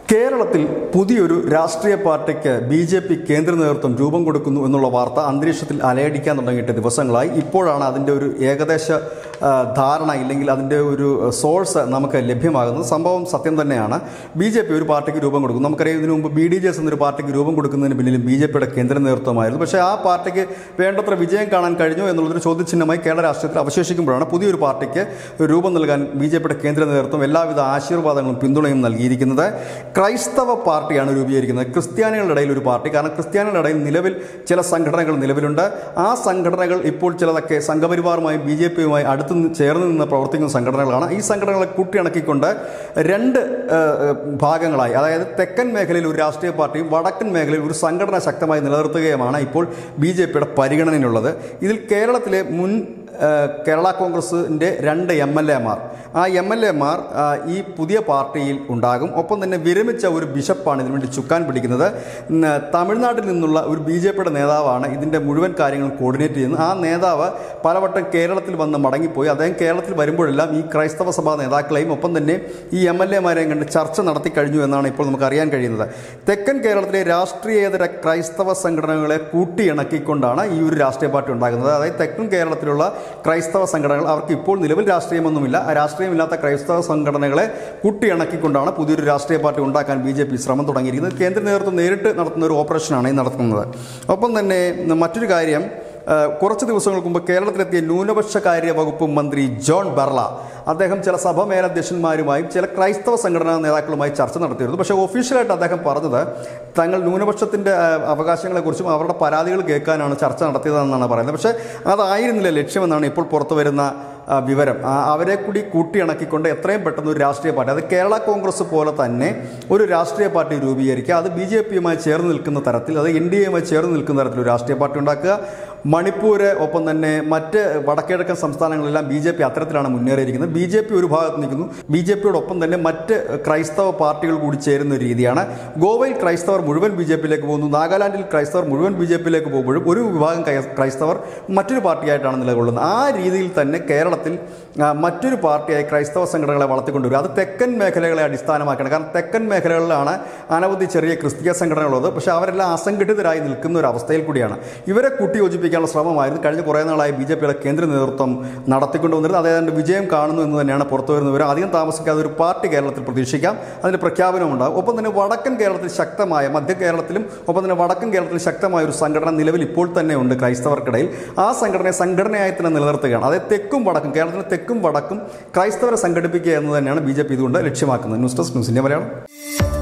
കേരളത്തിൽ പുതിയൊരു രാഷ്ട്രീയ പാർട്ടിക്ക് ബി ജെ പി കേന്ദ്ര നേതൃത്വം രൂപം കൊടുക്കുന്നു എന്നുള്ള വാർത്ത അന്തരീക്ഷത്തിൽ അലയടിക്കാൻ തുടങ്ങിയിട്ട് ദിവസങ്ങളായി ഇപ്പോഴാണ് അതിൻ്റെ ഒരു ഏകദേശ ആ, ധാരണ ഇല്ലെങ്കിൽ അതിൻ്റെ ഒരു സോഴ്സ് നമുക്ക് ലഭ്യമാകുന്നത് സംഭവം സത്യം തന്നെയാണ് ബി ജെ പി ഒരു പാർട്ടിക്ക് രൂപം കൊടുക്കും നമുക്കറിയാം ഇതിനു മുമ്പ് ബി ഡി ജെ എസ് എന്നൊരു പാർട്ടിക്ക് രൂപം കൊടുക്കുന്നതിന് പിന്നിലും ബി ജെ പിയുടെ കേന്ദ്ര നേതൃത്വമായിരുന്നു പക്ഷേ ആ പാർട്ടിക്ക് വേണ്ടത്ര വിജയം കാണാൻ കഴിഞ്ഞു എന്നുള്ളതൊരു ചോദ്യചിഹ്നമായി കേരള രാഷ്ട്രീയത്തിൽ അവശേഷിക്കുമ്പോഴാണ് പുതിയൊരു പാർട്ടിക്ക് രൂപം നൽകാൻ ബി ജെ പിയുടെ കേന്ദ്ര നേതൃത്വം എല്ലാവിധ ആശീർവാദങ്ങളും പിന്തുണയും നൽകിയിരിക്കുന്നത് ക്രൈസ്തവ പാർട്ടിയാണ് രൂപീകരിക്കുന്നത് ക്രിസ്ത്യാനികളുടെ ഇടയിൽ ഒരു പാർട്ടി കാരണം ക്രിസ്ത്യാനികളുടെ ഇടയിൽ നിലവിൽ ചില സംഘടനകൾ നിലവിലുണ്ട് ആ സംഘടനകൾ ഇപ്പോൾ ചിലതൊക്കെ സംഘപരിവാറുമായും ബി ജെ പിയുമായി അടുത്ത് നിന്ന് ചേർന്ന് നിന്ന് പ്രവർത്തിക്കുന്ന സംഘടനകളാണ് ഈ സംഘടനകളെ കൂട്ടിയിണക്കിക്കൊണ്ട് രണ്ട് ഏഹ്, ഭാഗങ്ങളായി അതായത് തെക്കൻ മേഖലയിൽ ഒരു രാഷ്ട്രീയ പാർട്ടിയും വടക്കൻ മേഖലയിൽ ഒരു സംഘടന ശക്തമായി നിലനിർത്തുകയുമാണ് ഇപ്പോൾ ബി ജെ പിയുടെ പരിഗണനയിലുള്ളത് ഇതിൽ കേരളത്തിലെ മുൻ ഏഹ്, കേരള കോൺഗ്രസിൻ്റെ രണ്ട് എം എൽ എമാർ ആ എം എൽ എമാർ ഈ പുതിയ പാർട്ടിയിൽ ഉണ്ടാകും ഒപ്പം തന്നെ വിരമിച്ച ഒരു ബിഷപ്പാണ് ഇതിനുവേണ്ടി ചുക്കാൻ പിടിക്കുന്നത് ഉം, തമിഴ്നാട്ടിൽ നിന്നുള്ള ഒരു ബി ജെ പിയുടെ നേതാവാണ് ഇതിൻ്റെ മുഴുവൻ കാര്യങ്ങളും കോർഡിനേറ്റ് ചെയ്യുന്നത് ആ നേതാവ് പലവട്ടം കേരളത്തിൽ വന്ന് മടങ്ങിപ്പോയി അദ്ദേഹം കേരളത്തിൽ വരുമ്പോഴെല്ലാം ഈ ക്രൈസ്തവ സഭാ നേതാക്കളെയും ഒപ്പം തന്നെ ഈ എം എൽ എമാരെയും കണ്ട് ചർച്ച നടത്തി കഴിഞ്ഞു എന്നാണ് ഇപ്പോൾ നമുക്ക് അറിയാൻ കഴിയുന്നത് തെക്കൻ കേരളത്തിലെ രാഷ്ട്രീയേതര ക്രൈസ്തവ സംഘടനകളെ കൂട്ടിയിണക്കിക്കൊണ്ടാണ് ഈ ഒരു രാഷ്ട്രീയ പാർട്ടി ഉണ്ടാകുന്നത് അതായത് തെക്കൻ കേരളത്തിലുള്ള ക്രൈസ്തവ സംഘടനകൾ അവർക്ക് ഇപ്പോൾ നിലവിൽ രാഷ്ട്രീയമൊന്നുമില്ല ആ രാഷ്ട്രീയമില്ലാത്ത ക്രൈസ്തവ സംഘടനകളെ കൂട്ടിയിണക്കിക്കൊണ്ടാണ് പുതിയൊരു രാഷ്ട്രീയ പാർട്ടി ഉണ്ടാക്കാൻ ബി ജെ പി ശ്രമം തുടങ്ങിയിരിക്കുന്നത് കേന്ദ്ര നേതൃത്വം നേരിട്ട് നടത്തുന്ന ഒരു ഓപ്പറേഷനാണ് ഈ നടത്തുന്നത് ഒപ്പം തന്നെ മറ്റൊരു കാര്യം ആ, കുറച്ച് ദിവസങ്ങൾക്ക് മുമ്പ് കേരളത്തിലെത്തിയ ന്യൂനപക്ഷകാര്യ വകുപ്പ് മന്ത്രി ജോൺ ബെർള അദ്ദേഹം ചില സഭ മേലധ്യക്ഷന്മാരുമായും ചില ക്രൈസ്തവ സംഘടനാ നേതാക്കളുമായി ചർച്ച നടത്തിയിരുന്നു പക്ഷേ ഒഫീഷ്യലായിട്ട് അദ്ദേഹം പറഞ്ഞത് തങ്ങൾ ന്യൂനപക്ഷത്തിൻ്റെ ആ, അവകാശങ്ങളെക്കുറിച്ചും അവരുടെ പരാതികൾ കേൾക്കാനാണ് ചർച്ച നടത്തിയതെന്നാണ് പറയുന്നത് പക്ഷേ അതായിരുന്നില്ല ലക്ഷ്യമെന്നാണ് ഇപ്പോൾ പുറത്തു വരുന്ന ആ, വിവരം ആ, അവരെ കൂടി കൂട്ടിയിണക്കിക്കൊണ്ട് എത്രയും പെട്ടെന്ന് ഒരു രാഷ്ട്രീയ പാർട്ടി അത് കേരള കോൺഗ്രസ് പോലെ തന്നെ ഒരു രാഷ്ട്രീയ പാർട്ടി രൂപീകരിക്കുക അത് ബി ജെ പിയുമായി ചേർന്ന് നിൽക്കുന്ന തരത്തിൽ അത് എൻ ഡി എയുമായി ചേർന്ന് നിൽക്കുന്ന തരത്തിൽ ഒരു രാഷ്ട്രീയ പാർട്ടി ഉണ്ടാക്കുക മണിപ്പൂർ ഒപ്പം തന്നെ മറ്റ് വടക്കിഴക്കൻ സംസ്ഥാനങ്ങളെല്ലാം ബി ജെ പി അത്തരത്തിലാണ് മുന്നേറിയിരിക്കുന്നത് ബി ജെ പി ഒരു ഭാഗത്ത് നിൽക്കുന്നു ബി ജെ പിയോടൊപ്പം തന്നെ മറ്റ് ക്രൈസ്തവ പാർട്ടികൾ കൂടി ചേരുന്ന ഒരു രീതിയാണ് ഗോവയിൽ ക്രൈസ്തവർ മുഴുവൻ ബി ജെ പിയിലേക്ക് പോകുന്നു നാഗാലാൻഡിൽ ക്രൈസ്തവർ മുഴുവൻ ബി ജെ പിയിലേക്ക് പോകുമ്പോഴും ഒരു വിഭാഗം ക്രൈ- ക്രൈസ്തവർ മറ്റൊരു പാർട്ടിയായിട്ടാണ് നിലകൊള്ളുന്നത് ആ രീതിയിൽ തന്നെ കേരളത്തിൽ ആ, മറ്റൊരു പാർട്ടിയായി ക്രൈസ്തവ സംഘടനകളെ വളർത്തിക്കൊണ്ടുവരും അത് തെക്കൻ മേഖലകളെ അടിസ്ഥാനമാക്കണം കാരണം തെക്കൻ മേഖലകളിലാണ് അനവധി ചെറിയ ക്രിസ്തീയ സംഘടനകളുള്ളത് പക്ഷേ അവരെല്ലാം അസംഘടിതരായി നിൽക്കുന്ന ഒരു അവസ്ഥയിൽ കൂടിയാണ് ഇവരെ കൂട്ടിയോജിപ്പിക്കാനുള്ള ശ്രമമായിരുന്നു കഴിഞ്ഞ കുറേ നാളായി ബി ജെ പിയുടെ കേന്ദ്ര നേതൃത്വം നടത്തിക്കൊണ്ടുവന്നിരുന്നത് അതേതാണ്ട് വിജയം കാണുന്നു എന്ന് തന്നെയാണ് പുറത്തു വരുന്ന വിവരം അധികം താമസിക്കാതെ ഒരു പാർട്ടി കേരളത്തിൽ പ്രതീക്ഷിക്കാം അതിന് പ്രഖ്യാപനമുണ്ടാകും ഒപ്പം തന്നെ വടക്കൻ കേരളത്തിൽ ശക്തമായ മധ്യ കേരളത്തിലും ഒപ്പം തന്നെ വടക്കൻ കേരളത്തിൽ ശക്തമായ ഒരു സംഘടന നിലവിൽ ഇപ്പോൾ തന്നെ ഉണ്ട് ക്രൈസ്തവർക്കിടയിൽ ആ സംഘടനയെ സംഘടനയായി തന്നെ നിലനിർത്തുകയാണ് അതായത് തെക്കും വടക്കും കേരളത്തിലെ തെക്കും വടക്കും ക്രൈസ്തവരെ സംഘടിപ്പിക്കുക എന്ന് തന്നെയാണ് ബി ജെ പി ഇതുകൊണ്ട് ലക്ഷ്യമാക്കുന്നത് ന്യൂസ് ഡെസ്ക് ന്യൂസിൻ്റെ മലയാളം